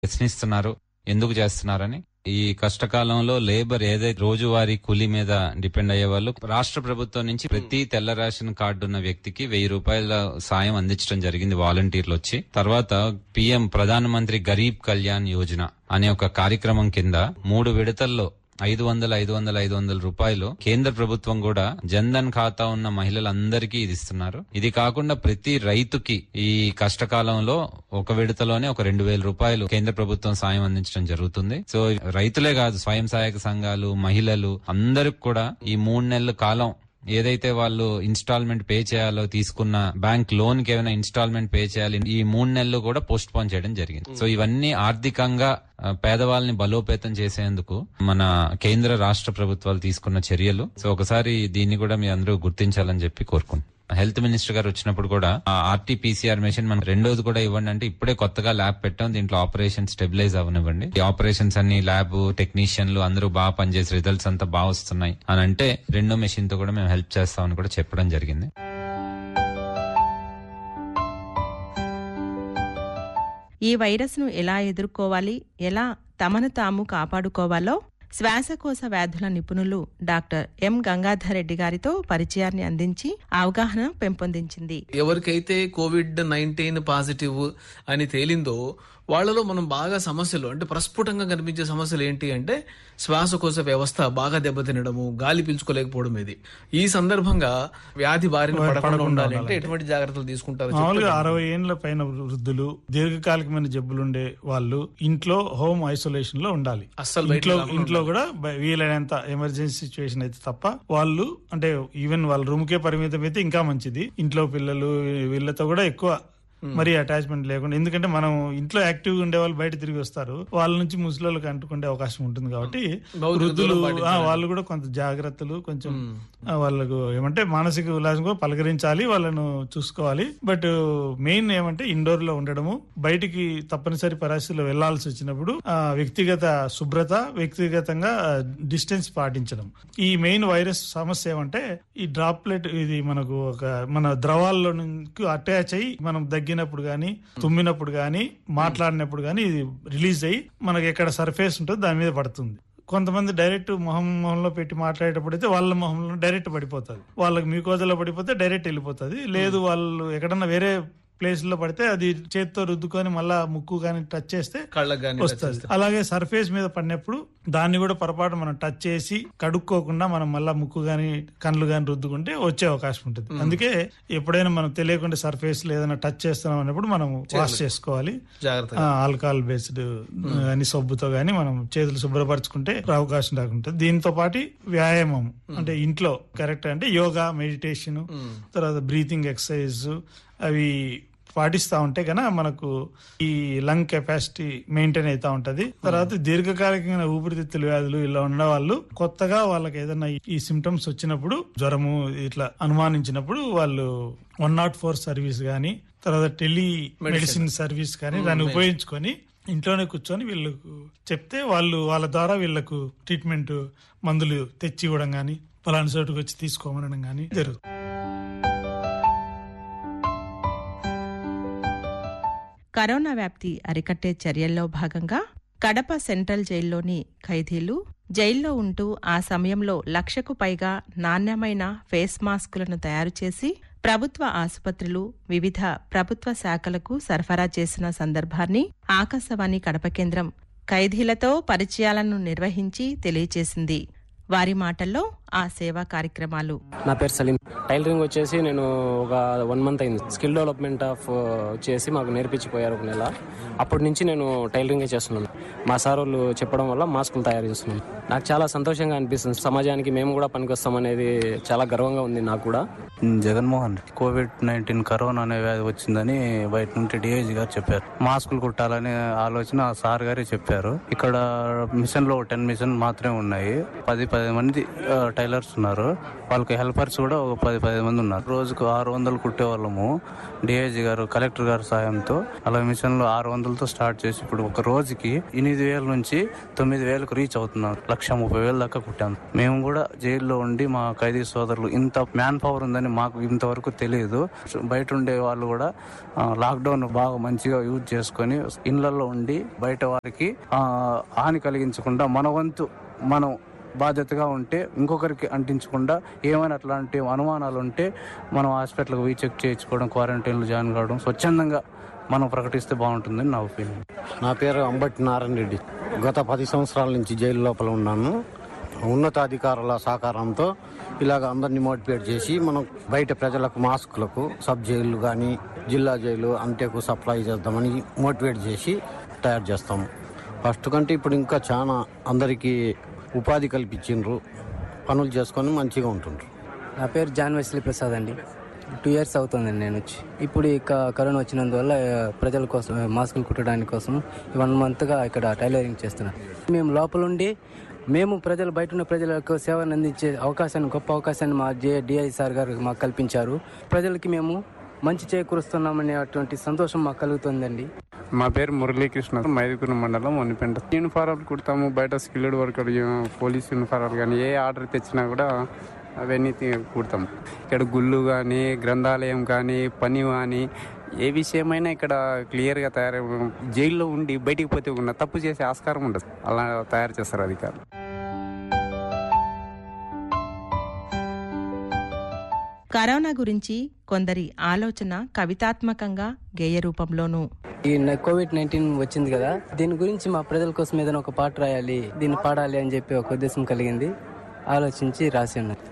ప్రశ్నిస్తున్నారు ఎందుకు చేస్తున్నారని ఈ కష్టకాలంలో లేబర్ ఏదైతే రోజువారీ కూలీ మీద డిపెండ్ అయ్యే వాళ్ళు రాష్ట్ర ప్రభుత్వం నుంచి ప్రతి తెల్ల రేషన్ కార్డు ఉన్న వ్యక్తికి వెయ్యి రూపాయల సాయం అందించడం జరిగింది వాలంటీర్లు వచ్చి తర్వాత పిఎం ప్రధాన మంత్రి గరీబ్ కళ్యాణ్ యోజన అనే ఒక కార్యక్రమం కింద మూడు విడతల్లో ఐదు వందల ఐదు వందల ఐదు వందల రూపాయలు కేంద్ర ప్రభుత్వం కూడా జన్ధన్ ఖాతా ఉన్న మహిళలందరికీ ఇది ఇస్తున్నారు ఇది కాకుండా ప్రతి రైతుకి ఈ కష్టకాలంలో ఒక విడతలోనే ఒక రెండు వేల రూపాయలు కేంద్ర ప్రభుత్వం సాయం అందించడం జరుగుతుంది సో రైతులే కాదు స్వయం సహాయక సంఘాలు మహిళలు అందరికి కూడా ఈ మూడు నెలల కాలం ఏదైతే వాళ్ళు ఇన్స్టాల్మెంట్ పే చేయాలో తీసుకున్న బ్యాంక్ లోన్ కి ఏమైనా ఇన్స్టాల్మెంట్ పే చేయాలి ఈ మూడు నెలలు కూడా పోస్ట్ పోన్ చేయడం జరిగింది సో ఇవన్నీ ఆర్థికంగా ఆ, పేదవాళ్ళని బలోపేతం చేసేందుకు మన కేంద్ర రాష్ట్ర ప్రభుత్వాలు తీసుకున్న చర్యలు సో ఒకసారి దీన్ని కూడా మీ అందరూ గుర్తించాలని చెప్పి కోరుకుంటున్నాను హెల్త్ మినిస్టర్ గారు వచ్చినప్పుడు కూడా ఆర్టీపీసీఆర్ మెషిన్ మనం రెండోది కూడా ఇవ్వండి అంటే ఇప్పుడే కొత్తగా ల్యాబ్ పెట్టాం దీంట్లో ఆపరేషన్ స్టెబిలైజ్ అవనివ్వండి ఈ ఆపరేషన్స్ అన్ని ల్యాబ్ టెక్నీషియన్లు అందరూ బాగా పనిచేసి రిజల్ట్స్ అంతా బాగా వస్తున్నాయి అని అంటే రెండో మెషిన్ తో కూడా మేము హెల్ప్ చేస్తామని కూడా చెప్పడం జరిగింది ఈ వైరస్ను ఎలా ఎదుర్కోవాలి ఎలా తమను తాము కాపాడుకోవాలో శ్వాసకోశ వ్యాధుల నిపుణులు డాక్టర్ ఎం గంగాధర్ రెడ్డి గారితో పరిచయాన్ని అందించి అవగాహన పెంపొందించింది ఎవరికైతే కోవిడ్ నైన్టీన్ పాజిటివ్ అని తేలిందో వాళ్ళలో మనం బాగా సమస్యలు అంటే ప్రస్ఫుటంగా కనిపించే సమస్యలు ఏంటి అంటే శ్వాసకోశ వ్యవస్థ బాగా దెబ్బతినడము గాలి పీల్చుకోలేకపోవడం ఇది ఈ సందర్భంగా వ్యాధి బారిన పడకుండా ఉండాలి అంటే ఎటువంటి జాగ్రత్తలు తీసుకుంటారు మామూలుగా అరవై ఏండ్ల పైన వృద్ధులు దీర్ఘకాలికమైన జబ్బులుండే వాళ్ళు ఇంట్లో హోమ్ ఐసోలేషన్ లో ఉండాలి అస్సలు బయటికి ఇంట్లో రాకుండా ఇంట్లో కూడా బ- వీలైనంత ఎమర్జెన్సీ సిచ్యువేషన్ అయితే తప్ప వాళ్ళు అంటే ఈవెన్ వాళ్ళ రూమ్ కే పరిమితం అయితే ఇంకా మంచిది ఇంట్లో పిల్లలు వీళ్ళతో కూడా ఎక్కువ మరి అటాచ్మెంట్ లేకుండా ఎందుకంటే మనం ఇంట్లో యాక్టివ్ గా ఉండే వాళ్ళు బయట తిరిగి వస్తారు వాళ్ళ నుంచి ముసలిళ్ళకి అంటుకునే అవకాశం ఉంటుంది కాబట్టి భౌతిక వృద్ధులు దూరం ఆ, పాటించాలి. వాళ్ళు కూడా కొంత జాగ్రత్తలు కొంచెం ఆ, వాళ్ళకు ఏమంటే మానసిక ఉల్లాసం కూడా పలకరించాలి వాళ్ళను చూసుకోవాలి బట్ మెయిన్ ఏమంటే ఇండోర్ లో ఉండడము బయటికి తప్పనిసరి పరిస్థితుల్లో వెళ్లాల్సి వచ్చినప్పుడు ఆ, వ్యక్తిగత శుభ్రత వ్యక్తిగతంగా డిస్టెన్స్ పాటించడం ఈ మెయిన్ వైరస్ సమస్య ఏమంటే ఈ డ్రాప్లెట్ ఇది మనకు ఒక మన ద్రవాల్లో నుంచి అటాచ్ అయ్యి మనం దగ్గినప్పుడు గాని తుమ్మినప్పుడు గాని మాట్లాడినప్పుడు గాని ఇది రిలీజ్ అయ్యి మనకి ఎక్కడ సర్ఫేస్ ఉంటుందో దాని మీద పడుతుంది కొంతమంది డైరెక్ట్ మొహం మొహంలో పెట్టి మాట్లాడేటప్పుడు అయితే వాళ్ళ మొహంలో డైరెక్ట్ పడిపోతుంది వాళ్ళకి మీకోజలో పడిపోతే డైరెక్ట్ వెళ్ళిపోతుంది లేదు వాళ్ళు ఎక్కడన్నా వేరే ప్లేస్ లో పడితే అది చేత్తో రుద్దుకొని మళ్ళా ముక్కు కానీ టచ్ చేస్తే కళ్ళకు కానీ వస్తుంది అలాగే సర్ఫేస్ మీద పడినప్పుడు దాన్ని కూడా పొరపాటు మనం టచ్ చేసి కడుక్కోకుండా మనం మళ్ళా ముక్కు గాని కళ్ళు గాని రుద్దుకుంటే వచ్చే అవకాశం ఉంటుంది అందుకే ఎప్పుడైనా మనం తెలియకుండా సర్ఫేస్ లో ఏదైనా టచ్ చేస్తున్నాం అన్నప్పుడు మనం వాష్ చేసుకోవాలి జాగ్రత్త ఆల్కహాల్ బేస్డ్ అని సబ్బుతో గానీ మనం చేతులు శుభ్రపరచుకుంటే అవకాశం రాకుంటుంది దీంతో పాటు వ్యాయామం అంటే ఇంట్లో కరెక్ట్ అంటే యోగా మెడిటేషన్ తర్వాత బ్రీతింగ్ ఎక్సర్సైజ్ అవి పాటిస్తా ఉంటే కనుక మనకు ఈ లంగ్ కెపాసిటీ మెయింటైన్ అవుతా ఉంటది తర్వాత దీర్ఘకాలికమైన ఊపిరితిత్తుల వ్యాధులు ఇలా ఉన్న వాళ్ళు కొత్తగా వాళ్ళకి ఏదైనా ఈ సిమ్టమ్స్ వచ్చినప్పుడు జ్వరము ఇట్లా అనుమానించినప్పుడు వాళ్ళు వన్ నాట్ ఫోర్ సర్వీస్ గానీ తర్వాత టెలి మెడిసిన్ సర్వీస్ కానీ దాన్ని ఉపయోగించుకొని ఇంట్లోనే కూర్చొని వీళ్ళకు చెప్తే వాళ్ళు వాళ్ళ ద్వారా వీళ్ళకు ట్రీట్మెంట్ మందులు తెచ్చి ఇవ్వడం గానీ పలానా చోటుకు వచ్చి తీసుకోమనడం గానీ జరుగుతుంది కరోనా వ్యాప్తి అరికట్టే చర్యల్లో భాగంగా కడప సెంట్రల్ జైల్లోని ఖైదీలు జైల్లో ఉంటూ ఆ సమయంలో లక్షకు పైగా నాణ్యమైన ఫేస్ మాస్కులను తయారు చేసి ప్రభుత్వ ఆసుపత్రులు వివిధ ప్రభుత్వ శాఖలకు సరఫరా చేసిన సందర్భాన్ని ఆకాశవాణి కడప కేంద్రం ఖైదీలతో పరిచయాలను నిర్వహించి తెలియచేసింది వారి మాటల్లో ఆ సేవా కార్యక్రమాలు నా పేరు సలీం టైలరింగ్ వచ్చేసి నేను ఒక వన్ మంత్ అయింది స్కిల్ డెవలప్మెంట్ ఆఫ్ చేసి మాకు నేర్పించిపోయారు ఒక నెల అప్పటి నుంచి నేను టైలరింగే చేస్తున్నాను మా సార్ వాళ్ళు చెప్పడం వల్ల మాస్కులు తయారు చేస్తున్నాను నాకు చాలా సంతోషంగా అనిపిస్తుంది సమాజానికి మేము కూడా పనికొస్తాం అనేది చాలా గర్వంగా ఉంది నాకు కూడా Jaganmohan Reddy covid nineteen corona అనే వ్యాధి వచ్చిందని బయట నుండి డిఐజీ గారు చెప్పారు మాస్కులు కుట్టాలనే ఆలోచన ఆ సార్ గారే చెప్పారు ఇక్కడ మిషన్ లో టెన్ మిషన్ మాత్రమే ఉన్నాయి పది పది మంది ఆ, టైలర్స్ ఉన్నారు వాళ్ళకి హెల్పర్స్ కూడా ఒక పది పది మంది ఉన్నారు రోజుకు ఆరు వందలు కుట్టే వాళ్ళము డిఐజీ గారు కలెక్టర్ గారి సాయంతో అలా మిషన్లు ఆరు వందలతో స్టార్ట్ చేసి ఇప్పుడు ఒక రోజుకి ఎనిమిది వేల నుంచి తొమ్మిది వేలకు రీచ్ అవుతున్నాం లక్ష ముప్పై వేల దాకా కుట్టాం మేము కూడా జైల్లో ఉండి మా ఖైదీ సోదరులు ఇంత మ్యాన్ పవర్ ఉందని మాకు ఇంతవరకు తెలియదు బయట ఉండే వాళ్ళు కూడా ఆ, లాక్డౌన్ బాగా మంచిగా యూజ్ చేసుకొని ఇళ్లలో ఉండి బయట వారికి ఆ, హాని కలిగించకుండా మన వంతు మనం బాధ్యతగా ఉంటే ఇంకొకరికి అంటించకుండా ఏమైనా అట్లాంటి అనుమానాలు ఉంటే మనం హాస్పిటల్కి పోయి చెక్ చేయించుకోవడం క్వారంటైన్లో జాయిన్ కావడం స్వచ్ఛందంగా మనం ప్రకటిస్తే బాగుంటుందని నా ఒపీనియన్ నా పేరు అంబటి నారాయణ రెడ్డి గత పది సంవత్సరాల నుంచి జైలు లోపల ఉన్నాను ఉన్నతాధికారుల సహకారంతో ఇలాగ అందరినీ మోటివేట్ చేసి మనం బయట ప్రజలకు మాస్కులకు సబ్ జైలు కానీ జిల్లా జైలు అంతేకు సప్లై చేద్దామని మోటివేట్ చేసి తయారు చేస్తాము ఫస్ట్ కంటే ఇప్పుడు ఇంకా చాలా అందరికీ ఉపాధి కల్పించిండ్రు పనులు చేసుకొని మంచిగా ఉంటుండ్రు నా పేరు జాన్ వెస్లీ ప్రసాద్ అండి టూ ఇయర్స్ అవుతుందండి నేను వచ్చి ఇప్పుడు ఇక కరోనా వచ్చినందువల్ల ఆ, ప్రజల కోసం ఆ, మాస్కులు కుట్టడానికి కోసం వన్ మంత్గా ఇక్కడ టైలరింగ్ చేస్తున్నాం మేము లోపల ఉండి మేము ప్రజలు బయట ఉన్న ప్రజలకు సేవను అందించే అవకాశాన్ని గొప్ప అవకాశాన్ని మా జే డిఐ సార్ గారు మాకు కల్పించారు ప్రజలకి మేము మంచి చేకూరుస్తున్నామనే అటువంటి సంతోషం మాకు కలుగుతుందండి మా పేరు మురళీకృష్ణ మైదుగురు మండలం వనిపెంట యూనిఫారాలు కుడతాము బయట స్కిల్డ్ వర్కర్ పోలీస్ యూనిఫారాలు కానీ ఏ ఆర్డర్ తెచ్చినా కూడా అవన్నీ తీ- కుడతాం ఇక్కడ గుళ్ళు కానీ గ్రంథాలయం కానీ పని కానీ ఏ విషయమైనా ఇక్కడ క్లియర్గా తయారు జైల్లో ఉండి బయటికి పోతే ఉన్న తప్పు చేసే ఆస్కారం ఉండదు అలా తయారు చేస్తారు అధికారులు కరోనా గురించి కొందరి ఆలోచన కవితాత్మకంగా గేయ రూపంలోనూ ఈ కోవిడ్ నైన్టీన్ వచ్చింది కదా దీని గురించి మా ప్రజల కోసం ఏదైనా ఒక పాట రాయాలి దీన్ని పాడాలి అని చెప్పి ఒక ఉద్దేశం కలిగింది ఆలోచించి రాసి ఉన్నాను